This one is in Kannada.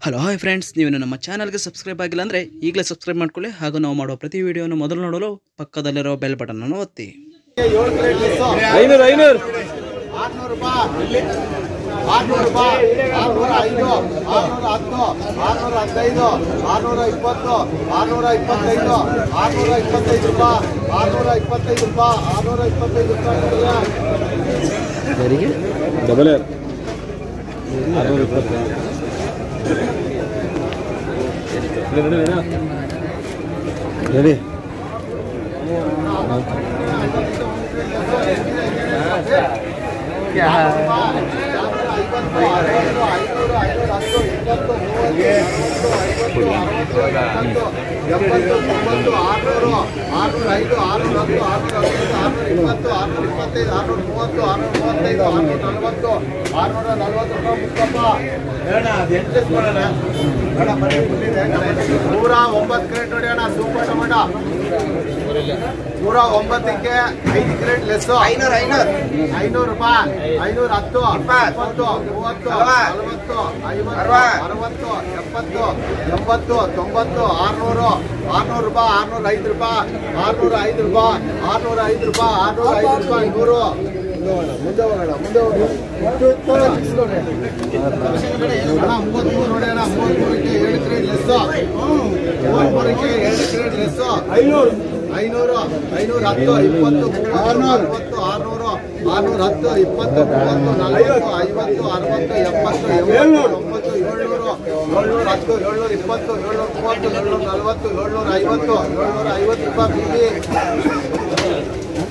ಹಲೋ ಹಾಯ್ ಫ್ರೆಂಡ್ಸ್ ನೀವು ನಮ್ಮ ಚಾನಲ್ಗೆ ಸಬ್ಸ್ಕ್ರೈಬ್ ಆಗಿಲ್ಲ ಅಂದರೆ ಈಗಲೇ ಸಬ್ಸ್ಕ್ರೈಬ್ ಮಾಡ್ಕೊಳ್ಳಿ ಹಾಗೂ ನಾವು ಮಾಡೋ ಪ್ರತಿ ವಿಡಿಯೋನ ಮೊದಲು ನೋಡಲು ಪಕ್ಕದಲ್ಲಿರೋ ಬೆಲ್ ಬಟನನ್ನು ಒತ್ತಿ ಐನೂರು ಐನೂರು ಆರ್ನೂರು ರೂಪಾಯಿ ಆರ್ನೂರು ರೂಪಾಯಿ ಆರ್ನೂರ ಐದು ಆರ್ನೂರ ಹತ್ತು ಆರ್ನೂರ ಹದಿನೈದು ಆರ್ನೂರ ಇಪ್ಪತ್ತು ಆರ್ನೂರ ಇಪ್ಪತ್ತೈದು ಆರ್ನೂರ ಇಪ್ಪತ್ತೈದು ರೂಪಾಯಿ ಆರ್ನೂರ ಇಪ್ಪತ್ತೈದು ರೂಪಾಯಿ ಆರ್ನೂರ ಇಪ್ಪತ್ತೈದು ರೂಪಾಯಿ ಯಾರಿಗೆ ಡಬಲ್ ಏರ್ ಆರುನೂರ ಇಪ್ಪತ್ತು ಹೇಳಿ ಐವತ್ತು ಅರವತ್ತು ಐನೂರು ಐನೂರ ಹತ್ತು ಇಪ್ಪತ್ತು ಮೂವತ್ತು ನಲವತ್ತು ಐವತ್ತು ಅರವತ್ತು ಎಪ್ಪತ್ತು ತೊಂಬತ್ತು ಆರ್ನೂರು ಆರ್ನೂರ ಐದು ಆರ್ನೂರ ಹತ್ತು ಆರ್ನೂರ ಹದಿನೈದು ಆರ್ನೂರ ಇಪ್ಪತ್ತು ಆರ್ನೂರ ಇಪ್ಪತ್ತೈದು ಆರ್ನೂರ ಮೂವತ್ತು ಆರ್ನೂರ ಮೂವತ್ತೈದು ಆರ್ನೂರ ನಲವತ್ತು ಆರ್ನೂರ ನಲವತ್ತು ರೂಪಾಯಿ ಮುಕ್ಕಪ್ಪ ಹೇಳಣ್ಣ ಅದು ಎಂಟು ಕೊಡೋಣ ಬೇಡ ಬನ್ನಿ ಬಿಟ್ಟಿದೆ ನೂರ ಒಂಬತ್ತು ಕ್ರೇಟ್ ನೋಡಿ ಅಣ್ಣ ಸೂಪರ್ ಟೊಮೆಟೊ ನೂರ ಒಂಬತ್ತಕ್ಕೆ ಐದು ಕ್ರೇಟ್ ಲೆಸ್ ಐನೂರು ಐನೂರು ಐನೂರು ರೂಪಾಯಿ ಐನೂರ ಹತ್ತು ಇಪ್ಪತ್ತು ಮೂವತ್ತು ನಲವತ್ತು ಐವತ್ತು ಅರವತ್ತು ಎಪ್ಪತ್ತು ಎಂಬತ್ತು ತೊಂಬತ್ತು ಆರ್ನೂರು ಆರ್ನೂರು ರೂಪಾಯಿ ಆರ್ನೂರ ಐದು ರೂಪಾಯಿ ಆರ್ನೂರ ಐದು ರೂಪಾಯಿ ಆರ್ನೂರ ಐದು ರೂಪಾಯಿ ಆರ್ನೂರ ಐದು ರೂಪಾಯಿ ನೂರು ಮುಂದೆ ಹೋಗೋಣ ಮುಂದೆ ಹೋಗೋಣ ಅಣ್ಣ ಮೂವತ್ಮೂರು ನೋಡಿ ಅಣ್ಣ ಮೂವತ್ಮೂರಕ್ಕೆ ಏಳು ಕ್ರೇಟ್ ಲೆಸ್ ಮೂವತ್ಮೂರಕ್ಕೆ ಏಳು ಕ್ರೇಟ್ ಲೆಸ್ ಐನೂರು ಐನೂರು ಐನೂರ ಹತ್ತು ಇಪ್ಪತ್ತು ಆರ್ನೂರು ಅರವತ್ತು ಆರ್ನೂರು ಆರ್ನೂರ ಹತ್ತು ಇಪ್ಪತ್ತು ಮೂವತ್ತು ನಲವತ್ತು ಐವತ್ತು ಅರವತ್ತು ಎಪ್ಪತ್ತು ಎಂಬತ್ತು ಒಂಬತ್ತು ಏಳ್ನೂರು ಏಳ್ನೂರ ಹತ್ತು ಏಳ್ನೂರ ಇಪ್ಪತ್ತು ಏಳ್ನೂರ ಮೂವತ್ತು ಏಳ್ನೂರ ನಲವತ್ತು ಏಳ್ನೂರ ಐವತ್ತು ಏಳ್ನೂರ ಐವತ್ತು ರೂಪಾಯಿ ಬೀದಿ